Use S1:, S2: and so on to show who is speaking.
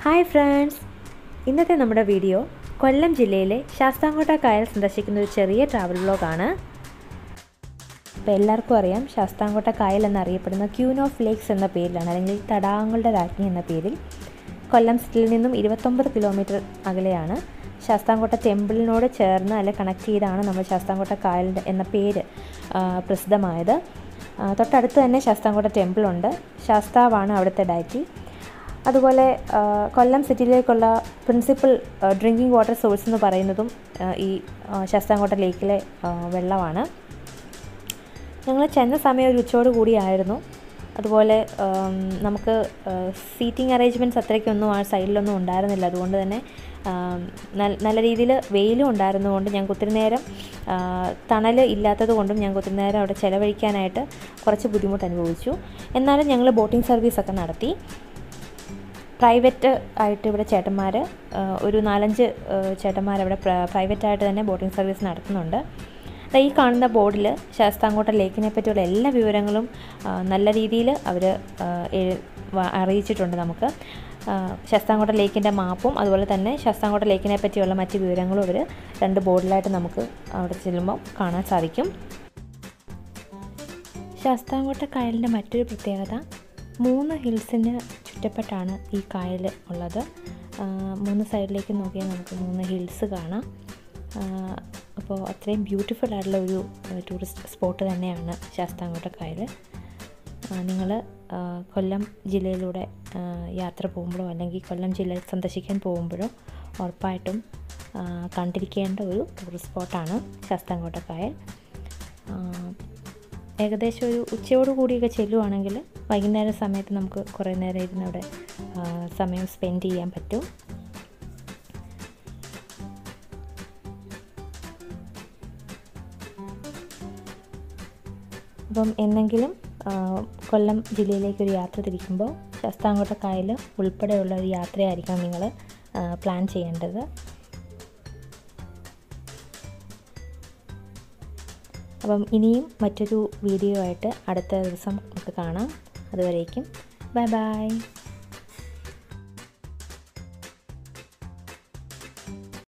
S1: hi friends ഇന്നത്തെ നമ്മുടെ video കൊല്ലം ജില്ലയിലെ ശാസ്താംകോട്ട കായൽ സന്ദർശിക്കുന്ന ഒരു ചെറിയ ട്രാവൽ വ്ലോഗാണ് അപ്പോൾ എല്ലാവർക്കും അറിയാം ശാസ്താംകോട്ട കായൽ എന്നറിയപ്പെടുന്ന ക്യൂൻ ഓഫ് ലേക്സ് എന്ന പേരിലാണ് അല്ലെങ്കിൽ തടാകങ്ങളുടെ രാജ്ഞി എന്ന പേരിൽ കൊല്ലം സിറ്റിയിൽ നിന്നും ഇരുപത്തൊമ്പത് കിലോമീറ്റർ അകലെയാണ് ശാസ്താംകോട്ട ടെമ്പിളിനോട് ചേർന്ന് അല്ലെ കണക്ട് ചെയ്താണ് നമ്മൾ ശാസ്താംകോട്ട കായലിൻ്റെ എന്ന പേര് ആ, പ്രസിദ്ധമായത് ആ, തൊട്ടടുത്ത് തന്നെ ശാസ്താംകോട്ട ടെമ്പിളുണ്ട് ശാസ്താവാണ് അവിടുത്തെ ഡയറ്റി അതുപോലെ ആ, കൊല്ലം സിറ്റിയിലേക്കുള്ള പ്രിൻസിപ്പൽ ഡ്രിങ്കിങ് വാട്ടർ സോഴ്സ് എന്ന് പറയുന്നതും ആ, ഈ ആ, ശാസ്താംകോട്ട ലേക്കിലെ ആ, വെള്ളമാണ് ഞങ്ങൾ ചെന്ന സമയം ഒരു ഉച്ചയോട് കൂടിയായിരുന്നു അതുപോലെ ആം, നമുക്ക് സീറ്റിംഗ് അറേഞ്ച്മെൻറ്റ്സ് അത്രയ്ക്കൊന്നും ആ സൈഡിലൊന്നും ഉണ്ടായിരുന്നില്ല അതുകൊണ്ട് തന്നെ ആം, നൽ- നല്ല രീതിയിൽ വെയിലും ഉണ്ടായിരുന്നതുകൊണ്ട് ഞങ്ങൾക്ക് ഒത്തിരി നേരം ആ, തണൽ ഇല്ലാത്തത് കൊണ്ടും ഞങ്ങൾക്ക് ഒത്തിരി നേരം അവിടെ ചിലവഴിക്കാനായിട്ട് കുറച്ച് ബുദ്ധിമുട്ട് അനുഭവിച്ചു എന്നാലും ഞങ്ങൾ ബോട്ടിംഗ് സർവീസൊക്കെ നടത്തി പ്രൈവറ്റ് ആയിട്ട് ഇവിടെ ചേട്ടന്മാർ ഒരു നാലഞ്ച് ചേട്ടന്മാർ അവിടെ പ്രൈവറ്റായിട്ട് തന്നെ ബോട്ടിംഗ് സർവീസ് നടത്തുന്നുണ്ട് ദാ ഈ കാണുന്ന ബോർഡിൽ ശാസ്താംകോട്ട ലേക്കിനെ പറ്റിയുള്ള എല്ലാ വിവരങ്ങളും ആ, നല്ല രീതിയിൽ അവർ അറിയിച്ചിട്ടുണ്ട് നമുക്ക് ആ, ശാസ്താംകോട്ട ലേക്കിൻ്റെ മാപ്പും അതുപോലെ തന്നെ ശാസ്താംകോട്ട ലേക്കിനെ പറ്റിയുള്ള മറ്റ് വിവരങ്ങളും അവർ രണ്ട് ബോർഡിലായിട്ട് നമുക്ക് അവിടെ ചെല്ലുമ്പോൾ കാണാൻ സാധിക്കും ശാസ്താംകോട്ട കായലിൻ്റെ മറ്റൊരു പ്രത്യേകത മൂന്ന് ഹിൽസിന് ചുറ്റപ്പെട്ടാണ് ഈ കായൽ ഉള്ളത് ആ, മൂന്ന് സൈഡിലേക്ക് നോക്കിയാൽ നമുക്ക് മൂന്ന് ഹിൽസ് കാണാം ആ, അപ്പോൾ അത്രയും ബ്യൂട്ടിഫുൾ ആയിട്ടുള്ള ഒരു ടൂറിസ്റ്റ് സ്പോട്ട് തന്നെയാണ് ശാസ്താംകോട്ട കായൽ നിങ്ങൾ കൊല്ലം ജില്ലയിലൂടെ ആ, യാത്ര പോകുമ്പോഴോ അല്ലെങ്കിൽ കൊല്ലം ജില്ല സന്ദർശിക്കാൻ പോകുമ്പോഴോ ഉറപ്പായിട്ടും ആ, കണ്ടിരിക്കേണ്ട ഒരു ടൂറിസ്റ്റ് സ്പോട്ടാണ് ശാസ്താംകോട്ട കായൽ ആ, ഏകദേശം ഒരു ഉച്ചയോട് കൂടിയൊക്കെ ചെല്ലുവാണെങ്കിൽ വൈകുന്നേര സമയത്ത് നമുക്ക് കുറേ നേരം ഇരുന്ന് അവിടെ ആ, സമയം സ്പെൻഡ് ചെയ്യാൻ പറ്റും അപ്പം എന്നെങ്കിലും ആ, കൊല്ലം ജില്ലയിലേക്ക് ഒരു യാത്ര തിരിക്കുമ്പോൾ ശാസ്താംകോട്ട കായൽ ഉൾപ്പെടെയുള്ള ഒരു യാത്രയായിരിക്കണം നിങ്ങൾ പ്ലാൻ ചെയ്യേണ്ടത് അപ്പം ഇനിയും മറ്റൊരു വീഡിയോ ആയിട്ട് അടുത്ത ദിവസം നമുക്ക് കാണാം അതുവരേക്കും ബൈ ബൈ